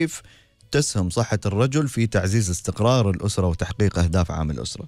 كيف تسهم صحة الرجل في تعزيز استقرار الأسرة وتحقيق أهداف عامل الأسرة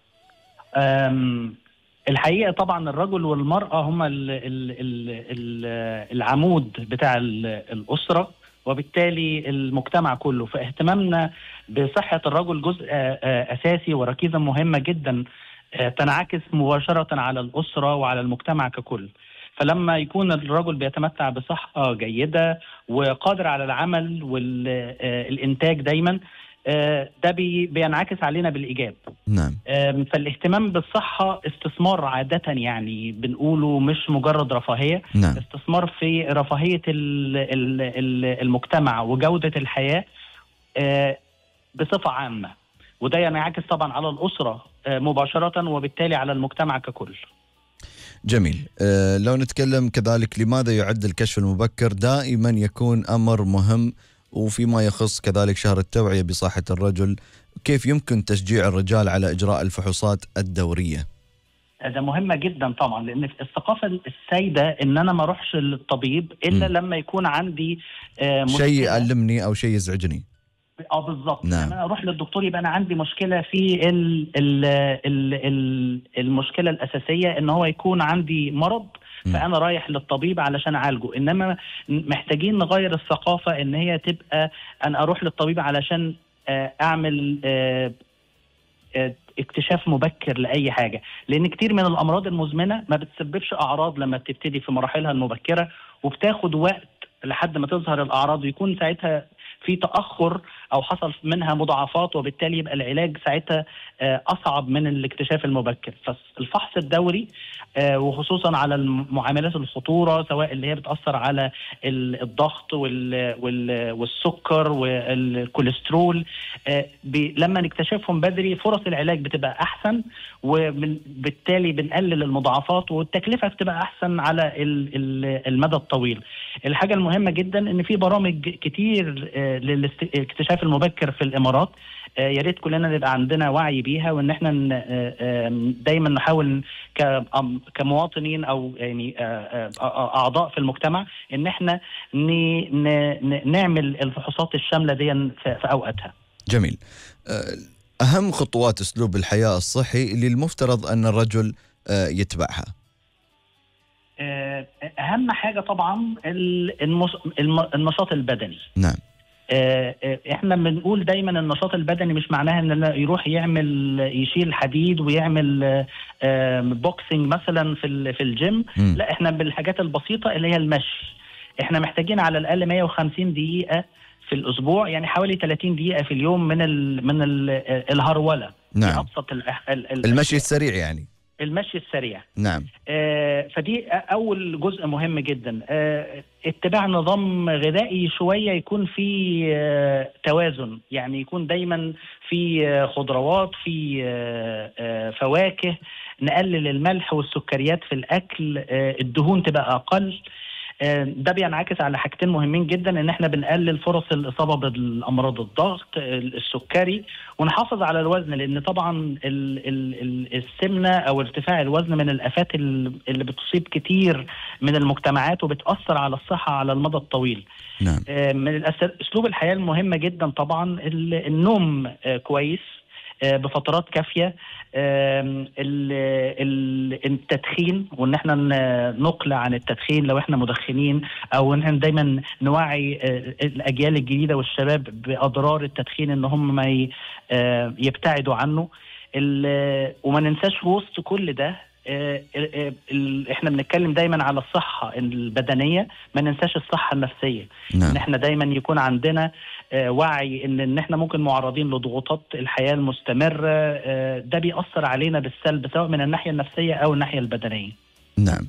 أم، الحقيقه طبعا الرجل والمراه هما ال ال ال ال العمود بتاع ال- الاسره وبالتالي المجتمع كله فاهتمامنا بصحه الرجل جزء آه، آه، اساسي وركيزه مهمه جدا آه، تنعكس مباشره على الاسره وعلى المجتمع ككل فلما يكون الرجل بيتمتع بصحه جيده وقادر على العمل والانتاج دايما آه، ده بي- بينعكس علينا بالايجاب نعم أم، فالاهتمام بالصحة استثمار عادة يعني بنقوله مش مجرد رفاهية نعم استثمار في رفاهية ال- ال- ال- المجتمع وجودة الحياة آه، بصفة عامة وده ينعكس طبعا على الأسرة آه، مباشرة وبالتالي على المجتمع ككل جميل أه لو نتكلم كذلك لماذا يعد الكشف المبكر دائما يكون أمر مهم وفيما يخص كذلك شهر التوعية بصحة الرجل كيف يمكن تشجيع الرجال على إجراء الفحوصات الدورية ده مهمة جدا طبعا لأن في الثقافة السائدة إن أنا ما أروحش للطبيب إلا مم. لما يكون عندي آه، شيء مشكلة. يألمني أو شيء يزعجني اه بالظبط نعم. يعني انا اروح للدكتور يبقى انا عندي مشكله في ال ال ال ال المشكله الاساسيه ان هو يكون عندي مرض مم. فانا رايح للطبيب علشان اعالجه انما محتاجين نغير الثقافه ان هي تبقى انا اروح للطبيب علشان آه، اعمل آه، آه، اكتشاف مبكر لاي حاجه لان كتير من الامراض المزمنه ما بتسببش اعراض لما بتبتدي في مراحلها المبكره وبتاخد وقت لحد ما تظهر الاعراض ويكون ساعتها في تاخر او حصل منها مضاعفات وبالتالي يبقى العلاج ساعتها آه، اصعب من الاكتشاف المبكر فالفحص الدوري آه، وخصوصا على الم- معاملات الخطوره سواء اللي هي بتاثر على ال- الضغط وال- وال- والسكر والكوليسترول آه، بي- لما نكتشفهم بدري فرص العلاج بتبقى احسن وبالتالي بنقلل المضاعفات والتكلفه بتبقى احسن على ال- ال- المدى الطويل. الحاجه المهمه جدا ان في برامج كتير آه، للاكتشاف المبكر في الامارات آه، يا ريت كلنا نبقى عندنا وعي بيها وان احنا ن- آه، آه، دايما نحاول ك- أم- كمواطنين او يعني آه، آه، آه، اعضاء في المجتمع ان احنا ن- ن- ن- نعمل الفحوصات الشامله دي في في اوقاتها. جميل أه، أهم خطوات أسلوب الحياة الصحي اللي المفترض أن الرجل أه، يتبعها آه، اهم حاجه طبعا ال- المس- الم- النشاط البدني نعم آه، آه، احنا بنقول دايما النشاط البدني مش معناها ان لا يروح يعمل يشيل حديد ويعمل آه، آه، بوكسنج مثلا في ال- في الجيم مم. لا احنا بالحاجات البسيطه اللي هي المشي احنا محتاجين على الاقل 150 دقيقه في الاسبوع يعني حوالي 30 دقيقه في اليوم من ال من ال الهروله نعم ابسط ال ال المشي السريع يعني المشي السريع نعم آه، فدي اول جزء مهم جدا آه، اتباع نظام غذائي شويه يكون فيه آه، توازن يعني يكون دايما في آه، خضروات في آه، آه، فواكه نقلل الملح والسكريات في الاكل آه، الدهون تبقى اقل آه، ده بينعكس على حاجتين مهمين جدا ان احنا بنقلل فرص الاصابه بالامراض الضغط آه، السكري ونحافظ على الوزن لان طبعا ال- ال- ال- السمنه او ارتفاع الوزن من الافات ال- اللي بتصيب كتير من المجتمعات وبتاثر على الصحه على المدى الطويل نعم آه، من الأس- اسلوب الحياه المهمه جدا طبعا ال- النوم آه، كويس آه، بفترات كافيه آم، ال- ال- التدخين وان احنا ن- نقلع عن التدخين لو احنا مدخنين او ان احنا دايما نوعي آه، الاجيال الجديده والشباب باضرار التدخين ان هم ما ي- آه، يبتعدوا عنه ال- وما ننساش في وسط كل ده آه، آه، ال- احنا بنتكلم دايما على الصحه البدنيه ما ننساش الصحه النفسيه ان نعم احنا دايما يكون عندنا آه، وعي ان ان احنا ممكن معرضين لضغوطات الحياه المستمره آه، ده بيأثر علينا بالسلب سواء من الناحيه النفسيه او الناحيه البدنيه نعم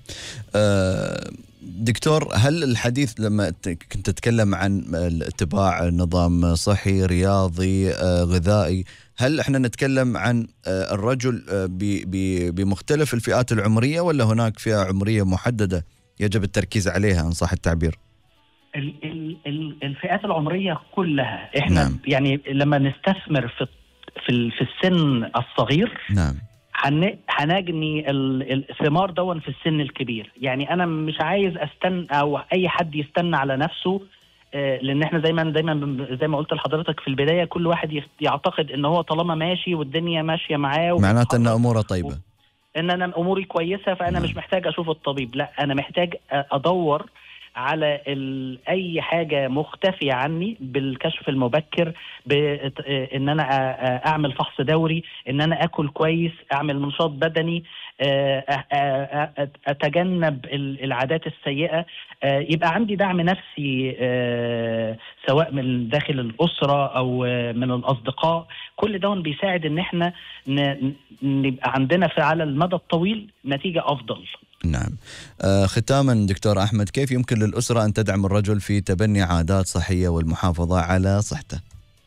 أه، دكتور هل الحديث لما ت- كنت تتكلم عن اتباع نظام صحي رياضي أه، غذائي هل احنا نتكلم عن أه، الرجل أه، ب- ب- بمختلف الفئات العمرية ولا هناك فئة عمرية محددة يجب التركيز عليها ان صح التعبير ال- ال- ال- الفئات العمريه كلها احنا نعم. يعني لما نستثمر في في ال- في السن الصغير نعم هن- هنجني ال- الثمار دون في السن الكبير يعني انا مش عايز استنى او اي حد يستنى على نفسه آه، لان احنا دايما دايما بن- زي ما قلت لحضرتك في البدايه كل واحد يف- يعتقد ان هو طالما ماشي والدنيا ماشيه معاه معناته ان وبيتحرك اموره طيبه ان انا اموري كويسه فانا نعم. مش محتاج اشوف الطبيب لا انا محتاج ادور على ال... اي حاجه مختفيه عني بالكشف المبكر بان انا أ- أ- اعمل فحص دوري ان انا اكل كويس اعمل نشاط بدني أ- أ- أ- اتجنب ال- العادات السيئه أ، يبقى عندي دعم نفسي أ، سواء من داخل الاسره او أ، من الاصدقاء كل ده بيساعد ان احنا ن- نبقى عندنا في على المدى الطويل نتيجه افضل نعم آه ختاما دكتور احمد كيف يمكن للاسره ان تدعم الرجل في تبني عادات صحيه والمحافظه على صحته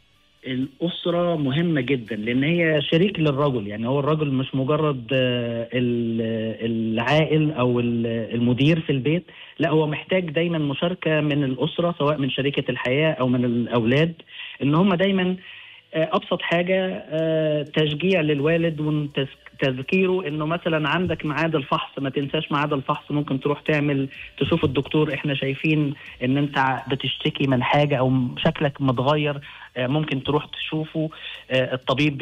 الأسرة مهمة جدا لأن هي شريك للرجل يعني هو الرجل مش مجرد آه، ال- العائل أو ال- المدير في البيت لا هو محتاج دايما مشاركة من الأسرة سواء من شريكة الحياة أو من الأولاد إن هم دايما آه، أبسط حاجة آه، تشجيع للوالد وتذكيره إنه مثلا عندك ميعاد الفحص ما تنساش ميعاد الفحص ممكن تروح تعمل تشوف الدكتور إحنا شايفين إن أنت بتشتكي من حاجة أو شكلك متغير آه، ممكن تروح تشوفه آه، الطبيب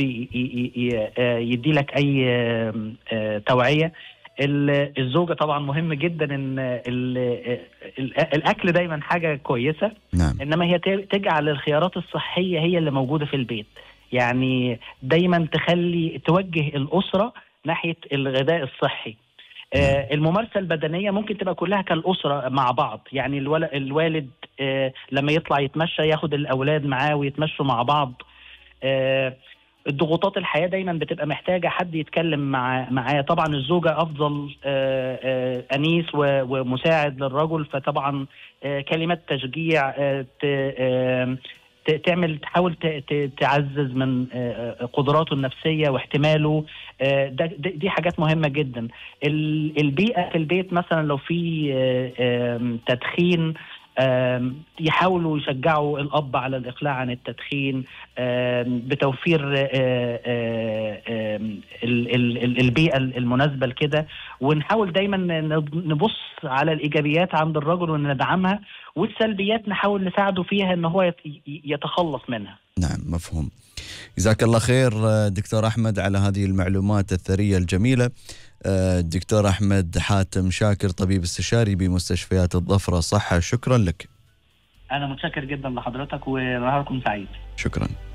يدي لك اي آه، آه، توعيه ال- الزوجه طبعا مهم جدا ان ال- ال- الاكل دايما حاجه كويسه نعم انما هي ت- تجعل الخيارات الصحيه هي اللي موجوده في البيت يعني دايما تخلي توجه الاسره ناحيه الغذاء الصحي آه، الممارسه البدنيه ممكن تبقى كلها كالاسره مع بعض يعني الول- الوالد آه، لما يطلع يتمشى ياخد الاولاد معاه ويتمشوا مع بعض آه، الضغوطات الحياه دايما بتبقى محتاجه حد يتكلم مع معاه طبعا الزوجه افضل آه، آه، انيس و- ومساعد للرجل فطبعا آه، كلمات تشجيع آه، ت- آه، ت- تعمل تحاول ت- ت- تعزز من آه، آه، قدراته النفسيه واحتماله آه، ده ده- دي حاجات مهمه جدا ال- البيئه في البيت مثلا لو في آه، آم، تدخين آم، يحاولوا يشجعوا الاب على الاقلاع عن التدخين آم، بتوفير آه، آه، آم، ال- ال- ال- البيئه المناسبه لكده ونحاول دايما نب- نبص على الايجابيات عند الرجل وندعمها والسلبيات نحاول نساعده فيها ان هو يت- يتخلص منها نعم مفهوم جزاك الله خير آه، دكتور احمد على هذه المعلومات الثريه الجميله آه، الدكتور احمد حاتم شاكر طبيب استشاري بمستشفيات الظفره صحه شكرا لك انا متشكر جدا لحضرتك ونهاركم سعيد شكرا